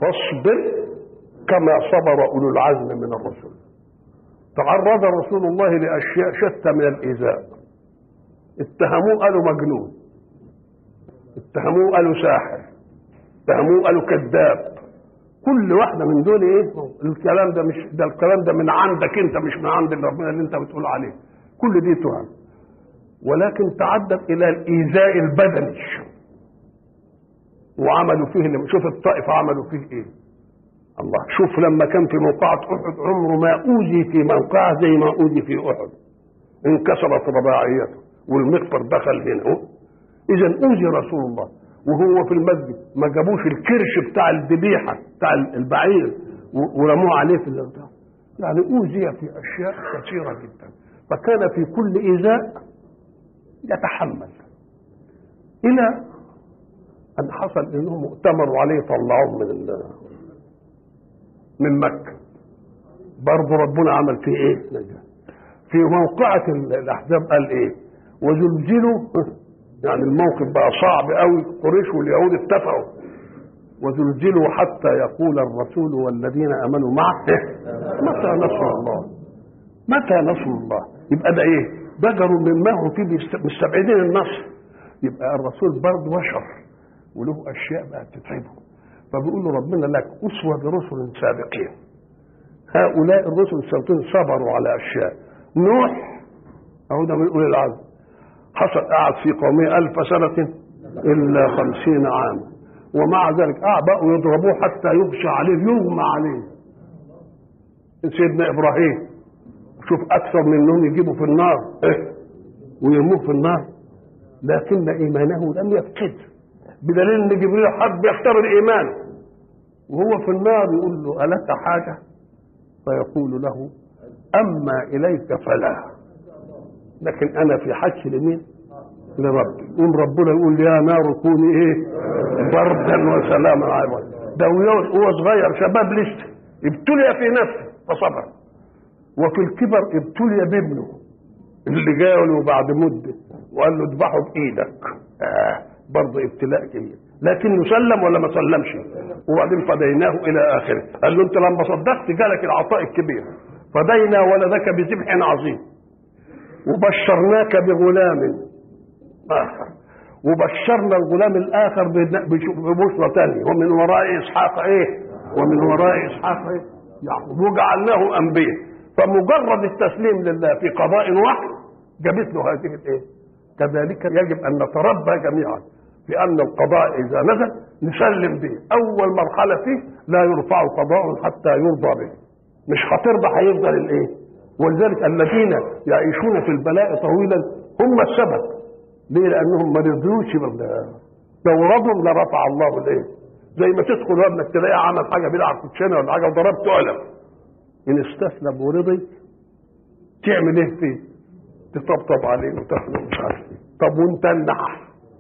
فاصبر كما صبر اولو العزم من الرسل تعرض رسول الله لاشياء شتى من الايذاء اتهموه قالوا مجنون اتهموه قالوا ساحر اتهموه قالوا كذاب كل واحده من دول ايه الكلام ده مش ده الكلام ده من عندك انت مش من عند ربنا اللي انت بتقول عليه كل دي تهم ولكن تعدت الى الايذاء البدني وعملوا فيه اللي شوف الطائف عملوا فيه ايه الله شوف لما كان في موقعة أحد عمره ما أوذي في موقعة زي ما أوذي في أحد انكسرت رباعيته والمغفر دخل هنا إذا أوذي رسول الله وهو في المسجد ما جابوش الكرش بتاع الذبيحة بتاع البعير ورموه عليه في البتاع يعني أوذي في أشياء كثيرة جدا فكان في كل إيذاء يتحمل إلى أن حصل إنهم ائتمروا عليه طلعوه من من مكة برضه ربنا عمل فيه إيه؟ في موقعة الأحزاب قال إيه؟ وزلزلوا يعني الموقف بقى صعب قوي قريش واليهود اتفقوا وزلزلوا حتى يقول الرسول والذين امنوا معه متى نصر الله متى نصر الله يبقى ده ايه بجروا مما هم فيه مستبعدين النصر يبقى الرسول برضه بشر وله اشياء بقى تتعبه فبيقول له ربنا لك اسوه برسل سابقين هؤلاء الرسل السابقين صبروا على اشياء نوح اهو ده من اولي العزم حصل قعد في قومه ألف سنة إلا خمسين عاما ومع ذلك قعد بقوا يضربوه حتى يغشى عليه يغمى عليه سيدنا إبراهيم شوف أكثر من أنهم يجيبوا في النار إيه؟ ويرموه في النار لكن إيمانه لم يفقد بدليل أن جبريل حب يختبر إيمانه وهو في النار يقول له ألك حاجة فيقول له أما إليك فلا لكن انا في حج لمين لربي يقوم ربنا يقول يا نار كوني ايه بردا وسلاما على ده هو صغير شباب لسه ابتلي في نفسه فصبر وفي الكبر ابتلي بابنه اللي جاء له بعد مده وقال له اذبحه بايدك آه برضه ابتلاء كبير لكن سلم ولا ما سلمش وبعدين فديناه الى اخره قال له انت لما صدقت جالك العطاء الكبير فدينا ولدك بذبح عظيم وبشرناك بغلام آخر وبشرنا الغلام الآخر ببشرى ثانية ومن وراء إسحاق إيه ومن وراء إسحاق إيه يعقوب وجعلناه أنبياء فمجرد التسليم لله في قضاء واحد جابت له هذه الإيه كذلك يجب أن نتربى جميعا لأن القضاء إذا نزل نسلم به أول مرحلة فيه لا يرفع قضاء حتى يرضى به مش هترضى هيفضل الإيه ولذلك الذين يعيشون في البلاء طويلا هم السبب ليه لانهم ما رضوش لو رضوا لرفع الله الايه زي ما تدخل وابنك تلاقيه عمل حاجه بيلعب كوتشينه ولا حاجه وضربته علم ان استسلم ورضي تعمل ايه فيه؟ تطبطب عليه وتاخده مش عارف ايه طب وانت النحل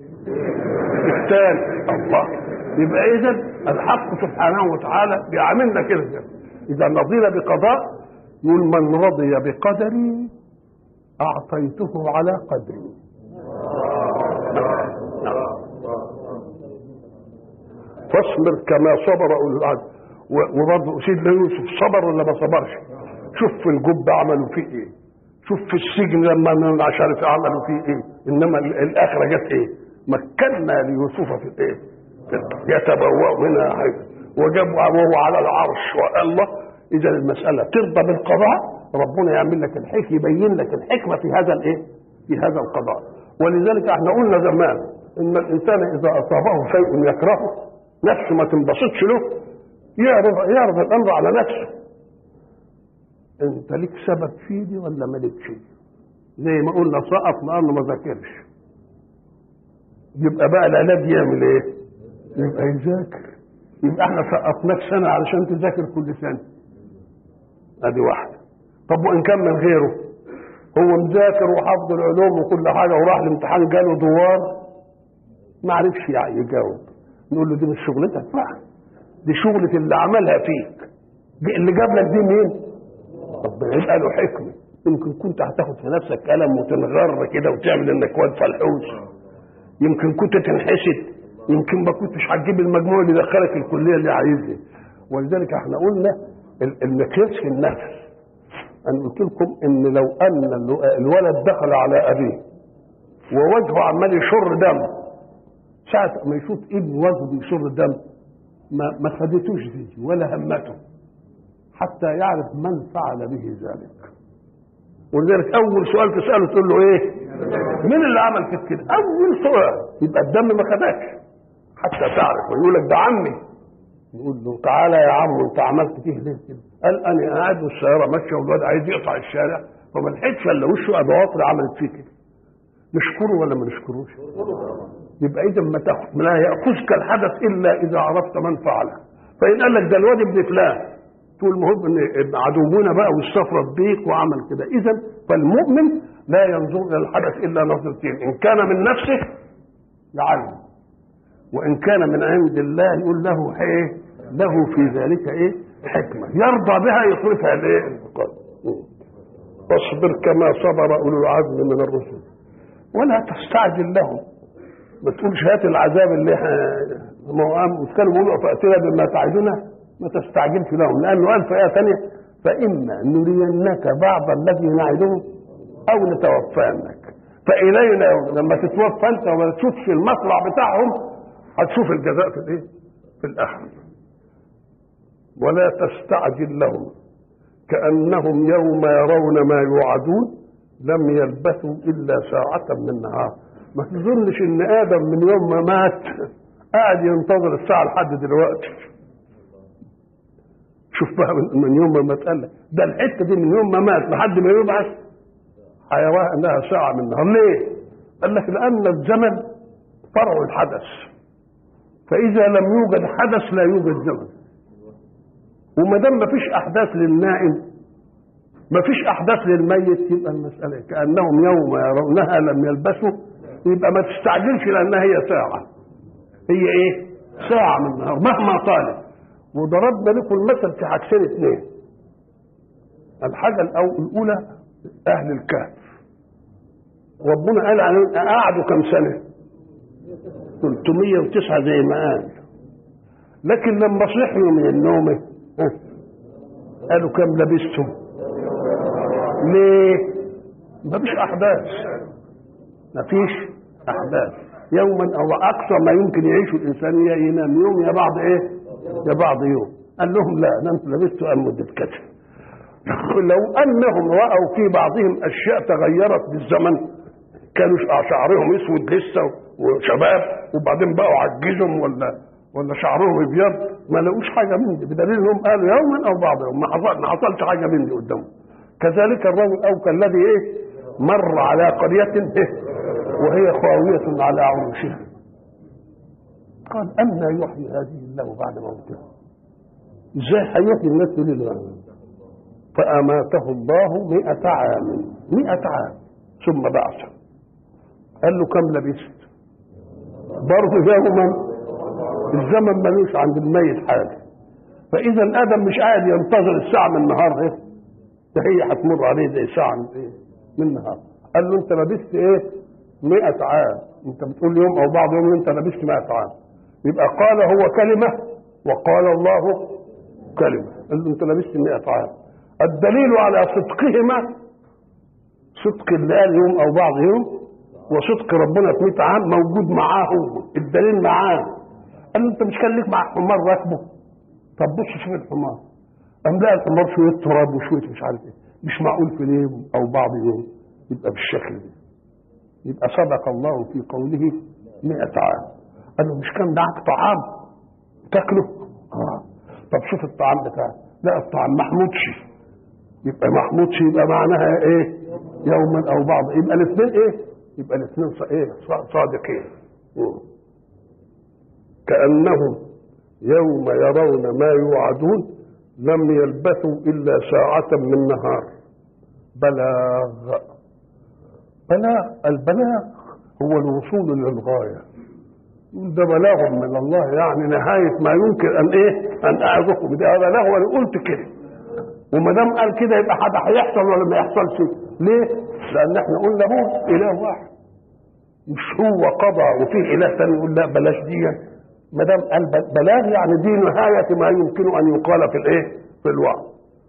الثاني الله يبقى اذا الحق سبحانه وتعالى بيعاملنا كده اذا رضينا بقضاء يقول من رضي بقدري أعطيته على قدري فاصبر كما صبر أولو العزم وبرضه سيدنا يوسف صبر ولا ما صبرش شوف في الجب عملوا فيه ايه شوف في السجن لما مش عارف عملوا فيه ايه انما الاخره جت ايه مكنا ليوسف في الايه يتبوأ منها حيث وجابوا وهو على العرش والله اذا المساله ترضى بالقضاء ربنا يعمل لك الحكمه يبين لك الحكمه في هذا الايه في هذا القضاء ولذلك احنا قلنا زمان ان الانسان اذا اصابه شيء يكرهه نفسه ما تنبسطش له يعرض يعرض الامر على نفسه انت ليك سبب فيه دي ولا مالكش زي ما قلنا سقط لانه ما ذاكرش يبقى بقى العلاج يعمل ايه يبقى يذاكر يبقى احنا سقطناك سنه علشان تذاكر كل سنه ادي واحده طب وان كان من غيره هو مذاكر وحافظ العلوم وكل حاجه وراح الامتحان جاله دوار ما عرفش يعني يجاوب نقول له دي مش شغلتك لا دي شغلة اللي عملها فيك دي اللي جاب لك دي مين؟ ربنا يبقى له حكمة يمكن كنت هتاخد في نفسك قلم وتنغر كده وتعمل انك واد فلحوس يمكن كنت تنحسد يمكن ما كنتش هتجيب المجموع اللي دخلك الكليه اللي عايزها ولذلك احنا قلنا ال- المقياس في النفس انا قلت لكم ان لو ان الو- الولد دخل على ابيه ووجهه عمال يشر دم ساعة ما يشوف ابن وجهه بيشر دم ما ما خدتوش دي ولا همته حتى يعرف من فعل به ذلك ولذلك اول سؤال تساله تقول له ايه مين اللي عمل فيك كده اول سؤال يبقى الدم ما خدكش حتى تعرف ويقول لك ده عمي يقول له تعالى يا عم انت عملت فيه ليه كده قال انا قاعد والسياره ماشيه والواد عايز يقطع الشارع فما لحقتش الا وشه ابواطر عملت فيه كده نشكره ولا ما نشكروش يبقى اذا ما تاخذ لا ياخذك الحدث الا اذا عرفت من فعله فان قال لك ده الواد ابن فلان تقول المهم ان عدونا بقى واستفرد بيك وعمل كده اذا فالمؤمن لا ينظر الى الحدث الا نظرتين ان كان من نفسه يعلم وان كان من عند الله يقول له ايه له في ذلك ايه حكمه يرضى بها يصرفها لايه واصبر كما صبر اولو العزم من الرسل ولا تستعجل لهم ما تقولش هات العذاب اللي احنا ما هو قام كانوا بيقولوا فاتنا بما تعدنا ما تستعجلش لهم لانه قال في ايه ثانيه فاما نرينك بعض الذي نعدهم او نتوفانك فالينا لما تتوفى انت وما تشوفش المطلع بتاعهم هتشوف الجزاء في الايه؟ في الاخره ولا تستعجل لهم كانهم يوم يرون ما يوعدون لم يلبثوا الا ساعه من نهار ما تظنش ان ادم من يوم ما مات قاعد ينتظر الساعه لحد دلوقتي شوف بقى من, من يوم ما مات قال لك ده الحته دي من يوم ما مات لحد ما يبعث هيراها انها ساعه من النهار ليه؟ قال لك لان الزمن فرع الحدث فاذا لم يوجد حدث لا يوجد زمن وما دام ما فيش احداث للنائم ما فيش احداث للميت يبقى المساله كانهم يوم يرونها لم يلبسوا يبقى ما تستعجلش لانها هي ساعه هي ايه ساعه من النهار مهما طالت وضربنا لكم المثل في حاجتين اثنين الحاجه الأول الاولى اهل الكهف ربنا قال عليهم قعدوا كم سنه 309 زي ما قال لكن لما صحيوا من النوم ها، قالوا كم لبستم ليه مفيش احداث مفيش احداث يوما او اقصى ما يمكن يعيشه الانسان يا ينام يوم يا بعض ايه يا بعض يوم قال لهم لا نمت لبست ان مده كذا لو انهم راوا في بعضهم اشياء تغيرت بالزمن كانوا شعرهم اسود لسه وشباب وبعدين بقوا عجزهم ولا ولا شعرهم ابيض ما لقوش حاجه من دي بدليل انهم قالوا يوما او بعض يوم ما حصل ما حصلش حاجه من دي قدامهم كذلك الرجل او كالذي ايه مر على قريه إيه؟ وهي خاويه على عروشها قال أن يحيي هذه الله بعد موتها ازاي هيحيي الناس تقول له فأماته الله مئة عام مئة عام ثم بعثه قال له كم لبست برضه يوما الزمن ملوش عند الميت حاجه فاذا ادم مش قاعد ينتظر الساعه من النهار ايه ده هي هتمر عليه زي ساعه من ايه من النهار قال له انت لبست ايه 100 عام انت بتقول يوم او بعض يوم انت لبست 100 عام يبقى قال هو كلمه وقال الله كلمه قال له انت لبست 100 عام الدليل على صدقهما صدق اللي قال يوم او بعض يوم وصدق ربنا في 100 عام موجود معاه هو الدليل معاه قال له انت مش كان ليك مع حمار راكبه طب بص شوف الحمار قام لقى الحمار شويه تراب وشويه مش عارف ايه مش معقول في يوم او بعض يوم يبقى بالشكل ده يبقى صدق الله في قوله 100 عام قال له مش كان معاك طعام تاكله اه طب شوف الطعام بتاعك لا الطعام محمودش يبقى محمودش يبقى معناها ايه يوما او بعض يبقى الاثنين ايه يبقى الاثنين ص- ايه ص- صادقين مم. كانهم يوم يرون ما يوعدون لم يلبثوا الا ساعه من نهار بلاغ بلاغ البلاغ هو الوصول للغايه يقول ده بلاغ من الله يعني نهايه ما يمكن ان ايه ان اعظكم ده بلاغ وانا قلت كده وما دام قال كده يبقى حد هيحصل ولا ما يحصلش ليه؟ لان احنا قلنا هو اله واحد مش هو قضى وفيه اله ثاني يقول لا بلاش دي ما دام البلاغ يعني دي نهايه ما يمكن ان يقال في الايه في الوعظ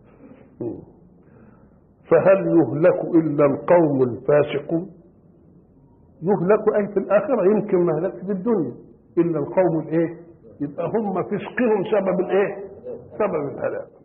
فهل يهلك الا القوم الفاسقون يهلك اي في الاخره يمكن ما هلكش في الدنيا الا القوم الايه يبقى هم فسقهم سبب الايه سبب الهلاك